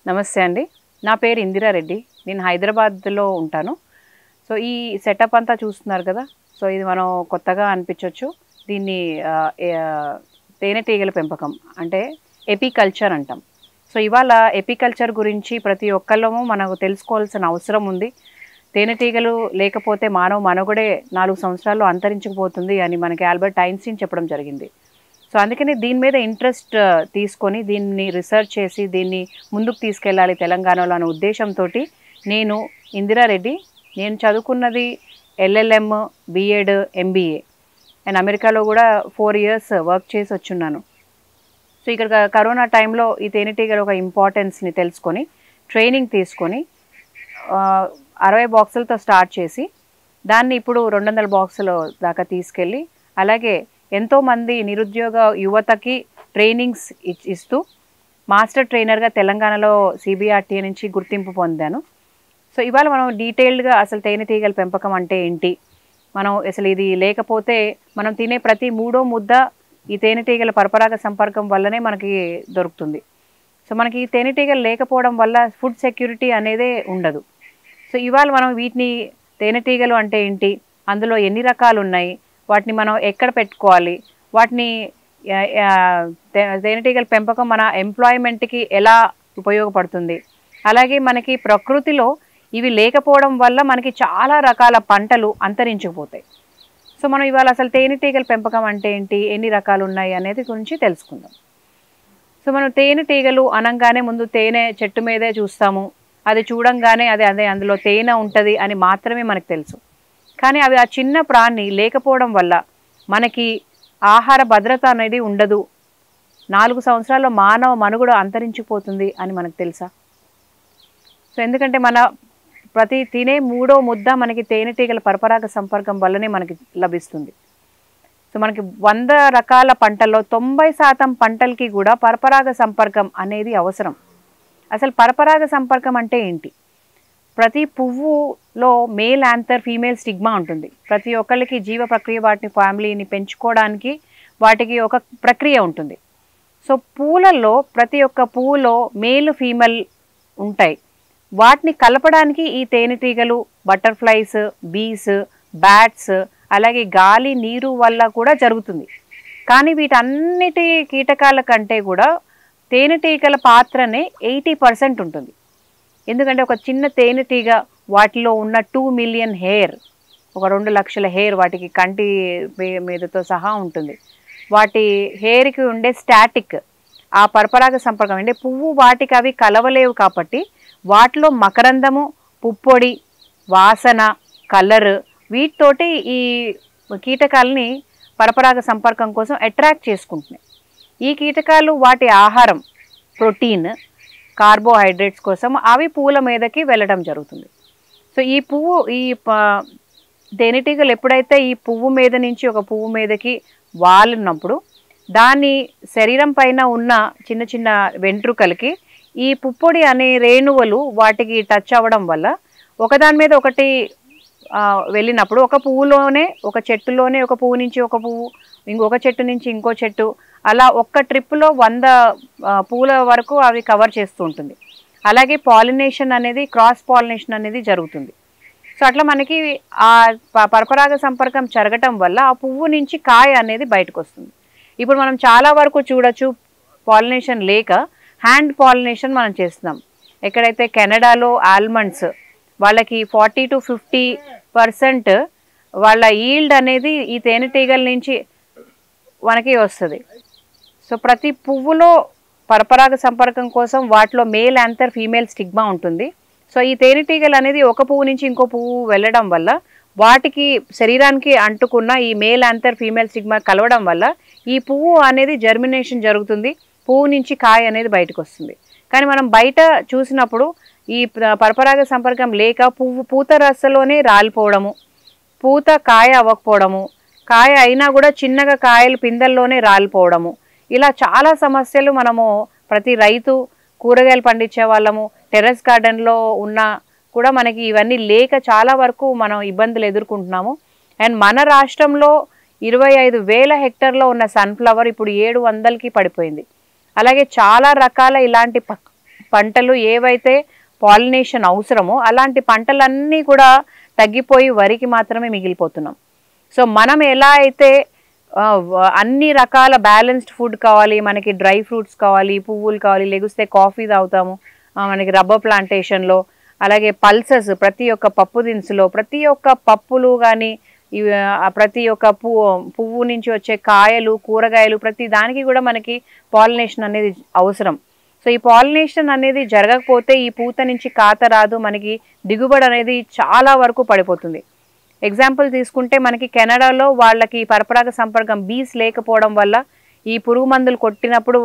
నమస్తే అండి నా పేరు ఇందిరారెడ్డి నేను హైదరాబాద్లో ఉంటాను సో ఈ సెటప్ అంతా చూస్తున్నారు కదా సో ఇది మనం కొత్తగా అనిపించవచ్చు దీన్ని ఆ, ఏ, ఆ, తేనెటీగల పెంపకం అంటే ఎపికల్చర్ అంటాం సో ఇవాళ ఎపికల్చర్ గురించి ప్రతి ఒక్కళ్ళము మనకు తెలుసుకోవాల్సిన అవసరం ఉంది తేనెటీగలు లేకపోతే మానవ మనుగడే నాలుగు సంవత్సరాల్లో అంతరించుకుపోతుంది అని మనకి ఆల్బర్ట్ ఐన్స్టీన్ చెప్పడం జరిగింది సో అందుకని దీని మీద ఇంట్రెస్ట్ తీసుకొని దీన్ని రీసెర్చ్ చేసి దీన్ని ముందుకు తీసుకెళ్ళాలి తెలంగాణలో అనే ఉద్దేశంతో నేను ఇందిరారెడ్డి నేను చదువుకున్నది ఎల్ఎల్ఎం బిఎడ్ ఎంబీఏ నేను అమెరికాలో కూడా ఫోర్ ఇయర్స్ వర్క్ చేసి వచ్చున్నాను సో ఇక్కడ క- కరోనా టైంలో ఈ తేనెటీగల ఒక ఇంపార్టెన్స్ని తెలుసుకొని ట్రైనింగ్ తీసుకొని ఆ, అరవై బాక్సులతో స్టార్ట్ చేసి దాన్ని ఇప్పుడు రెండు వందల బాక్సుల దాకా తీసుకెళ్ళి అలాగే ఎంతోమంది నిరుద్యోగ యువతకి ట్రైనింగ్స్ ఇచ్- ఇస్తూ మాస్టర్ ట్రైనర్గా తెలంగాణలో సిబిఆర్టీ నుంచి గుర్తింపు పొందాను సో ఇవాళ మనం డీటెయిల్డ్గా అసలు తేనెటీగల పెంపకం అంటే ఏంటి మనం అసలు ఇది లేకపోతే మనం తినే ప్రతి మూడో ముద్ద ఈ తేనెటీగల పరపరాగ సంపర్కం వల్లనే మనకి దొరుకుతుంది సో మనకి ఈ తేనెటీగలు లేకపోవడం వల్ల ఫుడ్ సెక్యూరిటీ అనేదే ఉండదు సో ఇవాళ మనం వీటిని తేనెటీగలు అంటే ఏంటి అందులో ఎన్ని రకాలు ఉన్నాయి వాటిని మనం ఎక్కడ పెట్టుకోవాలి వాటిని ఆ, ఆ, తే- తేనెటీగల పెంపకం మన ఎంప్లాయ్మెంట్కి ఎలా ఉపయోగపడుతుంది అలాగే మనకి ప్రకృతిలో ఇవి లేకపోవడం వల్ల మనకి చాలా రకాల పంటలు అంతరించుకుపోతాయి సో మనం ఇవాళ అసలు తేనెటీగల పెంపకం అంటే ఏంటి ఎన్ని రకాలు ఉన్నాయి అనేది గురించి తెలుసుకుందాం సో మనం తేనెటీగలు అనంగానే ముందు తేనె చెట్టు మీదే చూస్తాము అది చూడంగానే అదే అదే అందులో తేనె ఉంటుంది అని మాత్రమే మనకు తెలుసు కానీ అవి ఆ చిన్న ప్రాణి లేకపోవడం వల్ల మనకి ఆహార భద్రత అనేది ఉండదు నాలుగు సంవత్సరాల్లో మానవ మనుగడ అంతరించిపోతుంది అని మనకు తెలుసా సో ఎందుకంటే మన ప్రతి తినే మూడో ముద్ద మనకి తేనెటీగల పరపరాగ సంపర్కం వల్లనే మనకి లభిస్తుంది సో మనకి వంద రకాల పంటల్లో తొంభై శాతం పంటలకి కూడా పరపరాగ సంపర్కం అనేది అవసరం అసలు పరపరాగ సంపర్కం అంటే ఏంటి ప్రతి పువ్వులో మేల్ యాంథర్ ఫీమేల్ స్టిగ్మా ఉంటుంది ప్రతి ఒక్కళ్ళకి జీవ ప్రక్రియ వాటిని ఫ్యామిలీని పెంచుకోవడానికి వాటికి ఒక ప్రక్రియ ఉంటుంది సో పూలల్లో ప్రతి ఒక్క పువ్వులో మేల్ ఫీమేల్ ఉంటాయి వాటిని కలపడానికి ఈ తేనెటీగలు బటర్ఫ్లైస్ బీస్ బ్యాట్స్ అలాగే గాలి నీరు వల్ల కూడా జరుగుతుంది కానీ వీటన్నిటి కీటకాల కంటే కూడా తేనెటీగల పాత్రనే ఎయిటీ పర్సెంట్ ఉంటుంది ఎందుకంటే ఒక చిన్న తేనెటీగ వాటిలో ఉన్న టూ మిలియన్ హెయిర్ ఒక రెండు లక్షల హెయిర్ వాటికి కంటి మీ- మీదతో సహా ఉంటుంది వాటి హెయిర్కి ఉండే స్టాటిక్ ఆ పరపరాగ సంపర్కం అంటే పువ్వు వాటికి అవి కలవలేవు కాబట్టి వాటిలో మకరందము పుప్పొడి వాసన కలర్ వీటితోటి ఈ కీటకాలని పరపరాగ సంపర్కం కోసం అట్రాక్ట్ చేసుకుంటున్నాయి ఈ కీటకాలు వాటి ఆహారం ప్రోటీన్ కార్బోహైడ్రేట్స్ కోసం అవి పూల మీదకి వెళ్ళడం జరుగుతుంది సో ఈ పువ్వు ఈ ప- తేనెటీగలు ఎప్పుడైతే ఈ పువ్వు మీద నుంచి ఒక పువ్వు మీదకి వాలినప్పుడు దాని శరీరం పైన ఉన్న చిన్న చిన్న వెంట్రుకలకి ఈ పుప్పొడి అనే రేణువులు వాటికి టచ్ అవ్వడం వల్ల ఒకదాని మీద ఒకటి ఆ, వెళ్ళినప్పుడు ఒక పువ్వులోనే ఒక చెట్టులోనే ఒక పువ్వు నుంచి ఒక పువ్వు ఇంకొక చెట్టు నుంచి ఇంకో చెట్టు అలా ఒక్క ట్రిప్లో వంద ఆ, పూల వరకు అవి కవర్ చేస్తూ ఉంటుంది అలాగే పాలినేషన్ అనేది క్రాస్ పాలినేషన్ అనేది జరుగుతుంది సో అట్లా మనకి ఆ ప- పరపరాగ సంపర్కం జరగటం వల్ల ఆ పువ్వు నుంచి కాయ అనేది బయటకు వస్తుంది ఇప్పుడు మనం చాలా వరకు చూడొచ్చు పాలినేషన్ లేక హ్యాండ్ పాలినేషన్ మనం చేస్తున్నాం ఎక్కడైతే కెనడాలో ఆల్మండ్స్ వాళ్ళకి ఫార్టీ టు ఫిఫ్టీ పర్సెంట్ వాళ్ళ ఈల్డ్ అనేది ఈ తేనెటీగల నుంచి మనకి వస్తుంది సో ప్రతి పువ్వులో పరపరాగ సంపర్కం కోసం వాటిలో మేల్ యాంథర్ ఫీమేల్ స్టిగ్మా ఉంటుంది సో ఈ తేనెటీగలు అనేది ఒక పువ్వు నుంచి ఇంకో పువ్వు వెళ్ళడం వల్ల వాటికి శరీరానికి అంటుకున్న ఈ మేల్ యాంథర్ ఫీమేల్ స్టిగ్మా కలవడం వల్ల ఈ పువ్వు అనేది జర్మినేషన్ జరుగుతుంది పువ్వు నుంచి కాయ అనేది బయటకు వస్తుంది కానీ మనం బయట చూసినప్పుడు ఈ ప్ర- పరపరాగ సంపర్కం లేక పువ్వు పూత రసలోనే రాలిపోవడము పూత కాయ అవ్వకపోవడము కాయ అయినా కూడా చిన్నగా కాయలు పిందెల్లోనే రాలిపోవడము ఇలా చాలా సమస్యలు మనము ప్రతి రైతు కూరగాయలు పండించే వాళ్ళము టెర్రస్ గార్డెన్లో ఉన్న కూడా మనకి ఇవన్నీ లేక చాలా వరకు మనం ఇబ్బందులు ఎదుర్కొంటున్నాము అండ్ మన రాష్ట్రంలో ఇరవై ఐదు వేల హెక్టర్లో ఉన్న సన్ఫ్లవర్ ఇప్పుడు ఏడు వందలకి పడిపోయింది అలాగే చాలా రకాల ఇలాంటి ప- పంటలు ఏవైతే పాలినేషన్ అవసరమో అలాంటి పంటలన్నీ కూడా తగ్గిపోయి వరికి మాత్రమే మిగిలిపోతున్నాం సో మనం ఎలా అయితే ఆ, వ- అన్ని రకాల బ్యాలెన్స్డ్ ఫుడ్ కావాలి మనకి డ్రై ఫ్రూట్స్ కావాలి పువ్వులు కావాలి లెగిస్తే కాఫీ తాగుతాము ఆ, మనకి రబ్బర్ ప్లాంటేషన్లో అలాగే పల్సెస్ ప్రతి ఒక్క పప్పు దినుసులో ప్రతి ఒక్క పప్పులు కానీ ఇవి ఆ, ప్రతి ఒక్క పువ్వు పువ్వు నుంచి వచ్చే కాయలు కూరగాయలు ప్రతి దానికి కూడా మనకి పాలినేషన్ అనేది అవసరం సో ఈ పాలినేషన్ అనేది జరగకపోతే ఈ పూత నుంచి కాత రాదు మనకి దిగుబడి అనేది చాలా వరకు పడిపోతుంది ఎగ్జాంపుల్ తీసుకుంటే మనకి కెనడాలో వాళ్ళకి పరపరాగ సంపర్కం బీస్ లేకపోవడం వల్ల ఈ పురుగు మందులు కొట్టినప్పుడు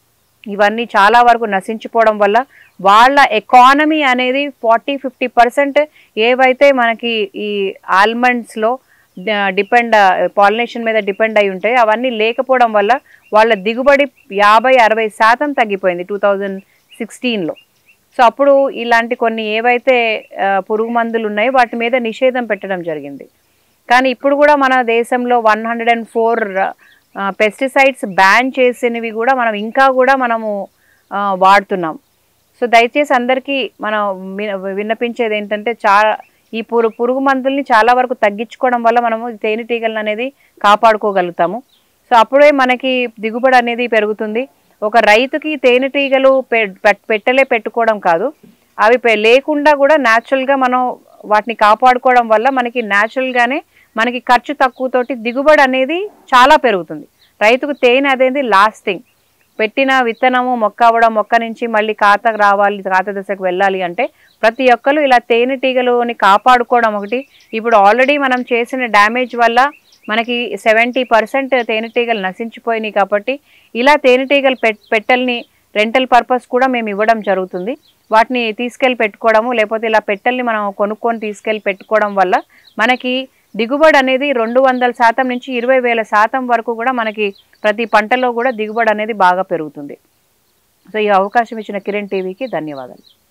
ఇవన్నీ చాలా వరకు నశించిపోవడం వల్ల వాళ్ళ ఎకానమీ అనేది ఫార్టీ ఫిఫ్టీ పర్సెంట్ ఏవైతే మనకి ఈ ఆల్మండ్స్లో డిపెండ్ పాలినేషన్ మీద డిపెండ్ అయి ఉంటాయి అవన్నీ లేకపోవడం వల్ల వాళ్ళ దిగుబడి యాభై అరవై శాతం తగ్గిపోయింది టూ థౌజండ్ సిక్స్టీన్లో సో అప్పుడు ఇలాంటి కొన్ని ఏవైతే ఆ, పురుగు మందులు ఉన్నాయో వాటి మీద నిషేధం పెట్టడం జరిగింది కానీ ఇప్పుడు కూడా మన దేశంలో one hundred and four pesticides ban చేసినవి కూడా మనం ఇంకా కూడా మనము ఆ, వాడుతున్నాం సో దయచేసి అందరికీ మనం విన- విన్నపించేది ఏంటంటే చాలా ఈ పురు పురుగు మందుల్ని చాలా వరకు తగ్గించుకోవడం వల్ల మనము తేనెటీగలను అనేది కాపాడుకోగలుగుతాము సో అప్పుడే మనకి దిగుబడి అనేది పెరుగుతుంది ఒక రైతుకి తేనెటీగలు పె- పెట్- పెట్టలే పెట్టుకోవడం కాదు అవి పె- లేకుండా కూడా న్యాచురల్గా మనం వాటిని కాపాడుకోవడం వల్ల మనకి న్యాచురల్గానే మనకి ఖర్చు తక్కువతోటి దిగుబడి అనేది చాలా పెరుగుతుంది రైతుకు తేనె అనేది లాస్టింగ్ పెట్టిన విత్తనము మొక్క అవ్వడం మొక్క నుంచి మళ్ళీ ఖాత రావాలి ఖాత దశకు వెళ్ళాలి అంటే ప్రతి ఒక్కరు ఇలా తేనెటీగలుని కాపాడుకోవడం ఒకటి ఇప్పుడు ఆల్రెడీ మనం చేసిన డ్యామేజ్ వల్ల మనకి సెవెంటీ పర్సెంట్ తేనెటీగలు నశించిపోయినాయి కాబట్టి ఇలా తేనెటీగలు పెట్ పెట్టెల్ని రెంటల్ పర్పస్ కూడా మేము ఇవ్వడం జరుగుతుంది వాటిని తీసుకెళ్ళి పెట్టుకోవడము లేకపోతే ఇలా పెట్టెల్ని మనం కొనుక్కొని తీసుకెళ్ళి పెట్టుకోవడం వల్ల మనకి దిగుబడి అనేది రెండు వందల శాతం నుంచి ఇరవై వేల శాతం వరకు కూడా మనకి ప్రతి పంటలో కూడా దిగుబడి అనేది బాగా పెరుగుతుంది సో ఈ అవకాశం ఇచ్చిన కిరణ్ టీవీకి ధన్యవాదాలు